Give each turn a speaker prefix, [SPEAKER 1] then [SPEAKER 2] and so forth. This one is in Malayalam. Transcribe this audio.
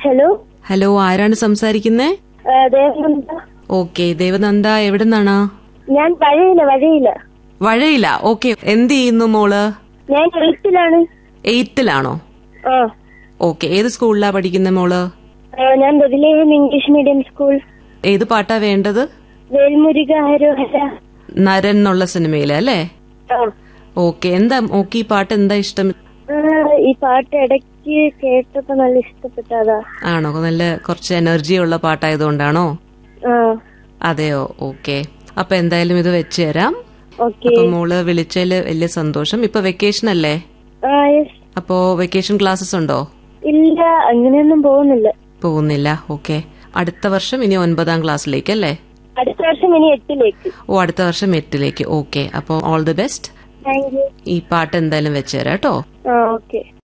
[SPEAKER 1] ഹലോ
[SPEAKER 2] ഹലോ ആരാണ് സംസാരിക്കുന്നേ
[SPEAKER 1] ആ, ദേവനന്ദ
[SPEAKER 2] ഓക്കെ ദേവനന്ദ എവിടെ നിന്നാണ്
[SPEAKER 1] ഞാൻ വഴയില വഴയില
[SPEAKER 2] വഴയില ഓക്കെ എന്ത് ചെയ്യുന്നു മോള്
[SPEAKER 1] ഞാൻ എഴുത്തിലാണ്
[SPEAKER 2] എയ്ത്തിലാണോ
[SPEAKER 1] ആ
[SPEAKER 2] ഓക്കെ ഏത് സ്കൂളിലാ പഠിക്കുന്ന മോള്
[SPEAKER 1] ആ, ഞാൻ ബദിലേയും ഇംഗ്ലീഷ് മീഡിയം സ്കൂൾ
[SPEAKER 2] ഏത് പാട്ടാ വേണ്ടത്
[SPEAKER 1] വേൽമുരുക ഹരോഹര
[SPEAKER 2] നരൻ എന്നുള്ള സിനിമയിലെ അല്ലേ
[SPEAKER 1] ആ
[SPEAKER 2] ഓക്കെ എന്താ ഓക്കെ ഈ പാട്ട് എന്താ ഇഷ്ടം
[SPEAKER 1] ആ, ഈ പാട്ട് ഇടയ്ക്ക് കേട്ടപ്പോ നല്ല ഇഷ്ടപ്പെട്ടതാ
[SPEAKER 2] ആണോ നല്ല കുറച്ച് എനർജി ഉള്ള പാട്ടായതുകൊണ്ടാണോ
[SPEAKER 1] ആ
[SPEAKER 2] അതെയോ ഓക്കെ അപ്പൊ എന്തായാലും ഇത് വെച്ച് തരാം
[SPEAKER 1] ഓക്കെ
[SPEAKER 2] അപ്പൊ മോള് വിളിച്ചതില് വലിയ സന്തോഷം ഇപ്പൊ വെക്കേഷൻ അല്ലേ
[SPEAKER 1] ആ യെസ്
[SPEAKER 2] അപ്പോ വെക്കേഷൻ ക്ലാസ്സസ് ഉണ്ടോ
[SPEAKER 1] ഇല്ല അങ്ങനെയൊന്നും പോകുന്നില്ല
[SPEAKER 2] പോകുന്നില്ല ഓക്കെ അടുത്ത വർഷം ഇനി ഒൻപതാം ക്ലാസ്സിലേക്ക് അല്ലേ
[SPEAKER 1] അടുത്ത വർഷം ഇനി എട്ടിലേക്ക്
[SPEAKER 2] ഓ അടുത്ത വർഷം എട്ടിലേക്ക് ഓക്കെ അപ്പോൾ all the best
[SPEAKER 1] thank you
[SPEAKER 2] ഈ പാട്ട് എന്തായാലും വെച്ചുതരാം കേട്ടോ
[SPEAKER 1] ആ ഓക്കെ